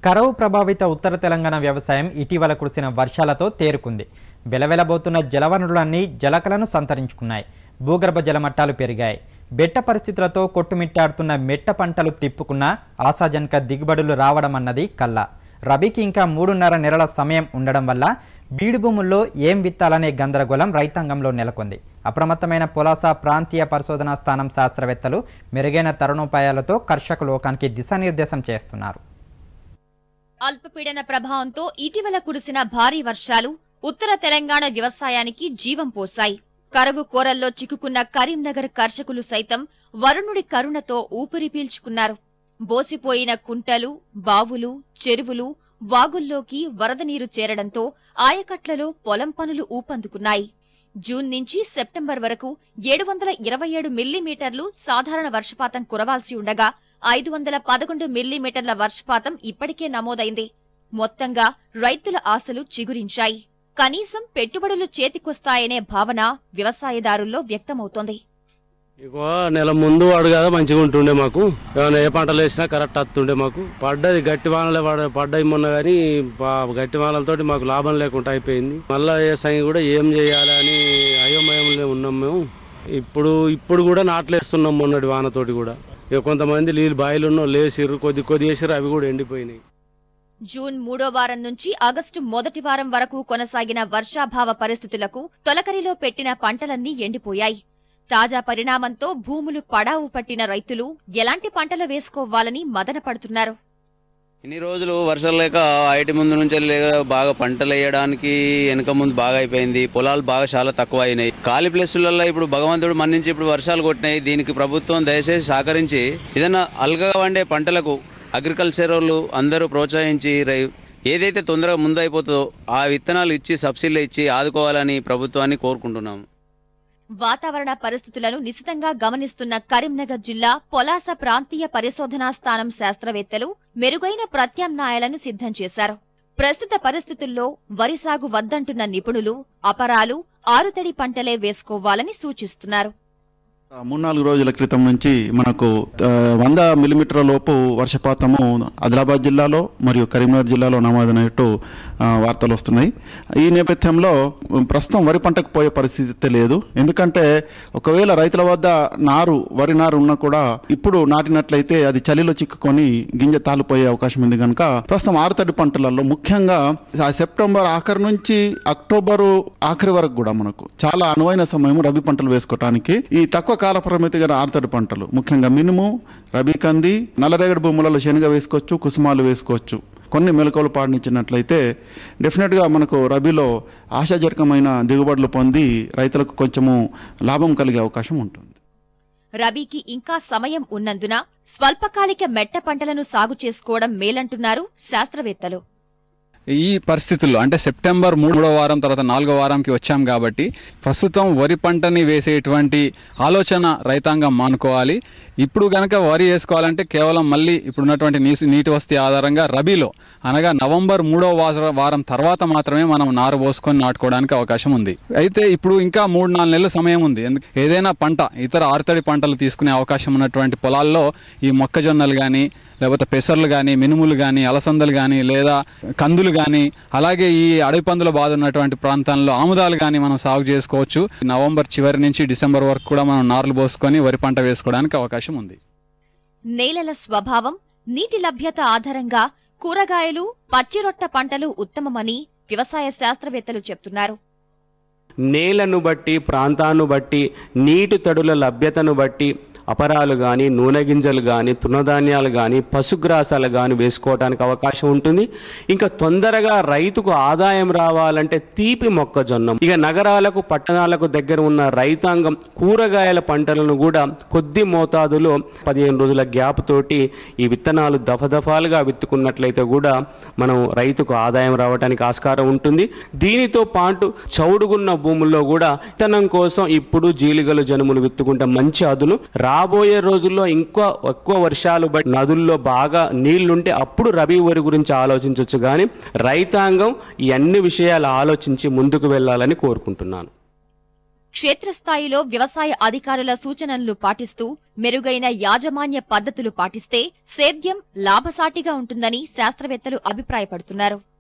కరవు ప్రభావిత ఉత్తర తెలంగాణ వ్యవసాయం ఇటీవల కురిసిన వర్షాలతో తేరుకుంది వెలవెలబోతున్న జలవనరులన్నీ జలకలను సంతరించుకున్నాయి భూగర్భ జలమట్టాలు పెరిగాయి బెట్ట పరిస్థితులతో కొట్టుమిట్టాడుతున్న మెట్ట పంటలు తిప్పుకున్నా ఆశాజనక దిగుబడులు రావడం అన్నది కల్లా రబీకి ఇంకా మూడున్నర నెలల సమయం ఉండడం వల్ల బీడు భూముల్లో ఏం విత్తాలనే గందరగోళం రైతాంగంలో నెలకొంది అప్రమత్తమైన పొలాస ప్రాంతీయ పరిశోధనా స్థానం శాస్త్రవేత్తలు మెరుగైన తరుణోపాయాలతో కర్షక లోకానికి దిశానిర్దేశం చేస్తున్నారు అల్పపీడన ప్రభావంతో ఇటీవల కురిసిన భారీ వర్షాలు ఉత్తర తెలంగాణ వ్యవసాయానికి జీవం పోశాయి కరువు కోరల్లో చిక్కుకున్న కరీంనగర్ కర్షకులు సైతం వరుణుడి కరుణతో ఊపిరి పీల్చుకున్నారు బోసిపోయిన కుంటలు బావులు చెరువులు వాగుల్లోకి వరద నీరు చేరడంతో ఆయకట్లలో పొలం పనులు ఊపందుకున్నాయి జూన్ నుంచి సెప్టెంబర్ వరకు ఏడు వందల ఇరవై ఏడు మిల్లీమీటర్లు సాధారణ వర్షపాతం కురవాల్సి ఉండగా ఐదు వందల పదకొండు మిల్లీమీటర్ల వర్షపాతం ఇప్పటికే నమోదైంది మొత్తంగా రైతుల ఆశలు చిగురించాయి కనీసం పెట్టుబడులు చేతికొస్తాయనే భావన వ్యవసాయదారుల్లో వ్యక్తమవుతోంది ఇగో నెల ముందు వాడు కదా మంచిగా ఉంటుండే మాకు ఏమైనా ఏ పంటలు వేసినా కరెక్ట్ వస్తుండే మాకు పడ్డది గట్టి వానలే పడ- పడ్డాయి మొన్న కానీ గట్టి వానలతోటి మాకు లాభం లేకుండా అయిపోయింది మళ్ళా వ్యవసాయం కూడా ఏం చేయాలి అని అయోమయంలో ఉన్నాం మేము ఇప్పుడు ఇప్పుడు కూడా నాట్లేస్తున్నాం మొన్నటి వానతోటి కూడా ఇక కొంతమంది నీళ్ళు బాయిలు ఉన్నో లేచిర్రు కొద్ది కొద్ది వేసిర్రు అవి కూడా ఎండిపోయినాయి జూన్ మూడో వారం నుంచి ఆగస్టు మొదటి వారం వరకు కొనసాగిన వర్షాభావ పరిస్థితులకు తొలకరిలో పెట్టిన పంటలన్నీ ఎండిపోయాయి తాజా పరిణామంతో భూములు పడావు పట్టిన రైతులు ఎలాంటి పంటలు వేసుకోవాలని మదన పడుతున్నారు ఇన్ని రోజులు వర్షాలు లేక ఐటి ముందు నుంచి లేక బాగా పంటలు వేయడానికి వెనక ముందు బాగా అయిపోయింది పొలాలు బాగా చాలా తక్కువ అయినాయి ఖాళీ ప్లేసులలో ఇప్పుడు భగవంతుడు మన్నించి ఇప్పుడు వర్షాలు కొట్టినాయి దీనికి ప్రభుత్వం దయచేసి సహకరించి ఏదైనా అల్గగా వండే పంటలకు అగ్రికల్చర్ వాళ్ళు అందరూ ప్రోత్సహించి రై ఏదైతే తొందరగా ముందు అయిపోతుందో ఆ విత్తనాలు ఇచ్చి సబ్సిడీలు ఇచ్చి ఆదుకోవాలని ప్రభుత్వాన్ని కోరుకుంటున్నాము వాతావరణ పరిస్థితులను నిశితంగా గమనిస్తున్న కరీంనగర్ జిల్లా పొలాస ప్రాంతీయ పరిశోధనా స్థానం శాస్త్రవేత్తలు మెరుగైన ప్రత్యామ్నాయాలను సిద్ధం చేశారు ప్రస్తుత పరిస్థితుల్లో వరి సాగు వద్దంటున్న నిపుణులు అపరాలు ఆరుతడి పంటలే వేసుకోవాలని సూచిస్తున్నారు ఆ మూడు నాలుగు రోజుల క్రితం నుంచి మనకు ఆ, వంద మిల్లీమీటర్ల లోపు వర్షపాతము ఆదిలాబాద్ జిల్లాలో మరియు కరీంనగర్ జిల్లాలో నమోదైనట్టు ఆ, వార్తలు వస్తున్నాయి ఈ నేపథ్యంలో ప్రస్తుతం వరి పంటకు పోయే పరిస్థితి లేదు ఎందుకంటే ఒకవేళ రైతుల వద్ద నారు వరి నారు ఉన్నా కూడా ఇప్పుడు నాటినట్లయితే అది చలిలో చిక్కుకొని గింజ తాలిపోయే అవకాశం ఉంది కనుక ప్రస్తుతం ఆరుతడి పంటలలో ముఖ్యంగా ఆ సెప్టెంబర్ ఆఖరి నుంచి అక్టోబరు ఆఖరి వరకు కూడా మనకు చాలా అనువైన సమయం రబీ పంటలు వేసుకోవటానికి ఈ తక్కువ కాల పరిమితి గల ఆరుతడి పంటలు ముఖ్యంగా మినుము రబీ కంది నల్లరేగడి భూములలో శనగ వేసుకోవచ్చు కుసుమాలు వేసుకోవచ్చు కొన్ని మెలకువలు పాటించినట్లయితే డెఫినెట్గా మనకు రబీలో ఆశాజనకమైన దిగుబడులు పొంది రైతులకు కొంచెము లాభం కలిగే అవకాశం ఉంటుంది రబీకి ఇంకా సమయం ఉన్నందున స్వల్పకాలిక మెట్ట పంటలను సాగు చేసుకోవడం మేలంటున్నారు శాస్త్రవేత్తలు ఈ పరిస్థితుల్లో అంటే సెప్టెంబర్ మూడో వారం తర్వాత నాలుగో వారంకి వచ్చాం కాబట్టి ప్రస్తుతం వరి పంటని వేసేటువంటి ఆలోచన రైతాంగం మానుకోవాలి ఇప్పుడు గనక వరి వేసుకోవాలంటే కేవలం మళ్ళీ ఇప్పుడున్నటువంటి నీ నీటి వస్తీ ఆధారంగా రబీలో అనగా నవంబర్ మూడో వార- వారం తర్వాత మాత్రమే మనం నారు పోసుకొని నాటుకోవడానికి అవకాశం ఉంది అయితే ఇప్పుడు ఇంకా మూడు నాలుగు నెలల సమయం ఉంది ఎందుకు ఏదైనా పంట ఇతర ఆరుతడి పంటలు తీసుకునే అవకాశం ఉన్నటువంటి పొలాల్లో ఈ మొక్కజొన్నలు కానీ లేకపోతే పెసర్లు కానీ మినుములు కానీ అలసందలు కానీ లేదా కందులు కానీ అలాగే ఈ అడవి పందుల బాధ ఉన్నటువంటి ప్రాంతాల్లో ఆముదాలు కానీ మనం సాగు చేసుకోవచ్చు నవంబర్ చివరి నుంచి డిసెంబర్ వరకు కూడా మనం నార్లు పోసుకొని వరి పంట వేసుకోవడానికి అవకాశం ఉంది నేలల స్వభావం నీటి లభ్యత ఆధారంగా కూరగాయలు పచ్చిరొట్ట పంటలు ఉత్తమమని వ్యవసాయ శాస్త్రవేత్తలు చెప్తున్నారు నేలను బట్టి ప్రాంతాన్ని బట్టి నీటి తడుల లభ్యతను బట్టి అపరాలు కానీ నూనె గింజలు కానీ తృణధాన్యాలు కానీ పశుగ్రాసాలు కానీ వేసుకోవడానికి అవకాశం ఉంటుంది ఇంకా తొందరగా రైతుకు ఆదాయం రావాలంటే తీపి మొక్కజొన్న ఇక నగరాలకు పట్టణాలకు దగ్గర ఉన్న రైతాంగం కూరగాయల పంటలను కూడా కొద్ది మోతాదులో పదిహేను రోజుల గ్యాప్ తోటి ఈ విత్తనాలు దఫదఫాలుగా విత్తుకున్నట్లయితే కూడా మనం రైతుకు ఆదాయం రావడానికి ఆస్కారం ఉంటుంది దీనితో పాటు చౌడుగున్న భూముల్లో కూడా విత్తనం కోసం ఇప్పుడు జీలిగలు జనుములు విత్తుకుంటే మంచి అదును రాబోయే రోజుల్లో ఇంకా ఎక్కువ వర్షాలు బట్టి నదుల్లో బాగా నీళ్లుంటే అప్పుడు రబీ వరి గురించి ఆలోచించవచ్చు కానీ రైతాంగం ఈ అన్ని విషయాలు ఆలోచించి ముందుకు వెళ్ళాలని కోరుకుంటున్నాను క్షేత్రస్థాయిలో వ్యవసాయ అధికారుల సూచనలు పాటిస్తూ మెరుగైన యాజమాన్య పద్ధతులు పాటిస్తే సేద్యం లాభసాటిగా ఉంటుందని శాస్త్రవేత్తలు అభిప్రాయపడుతున్నారు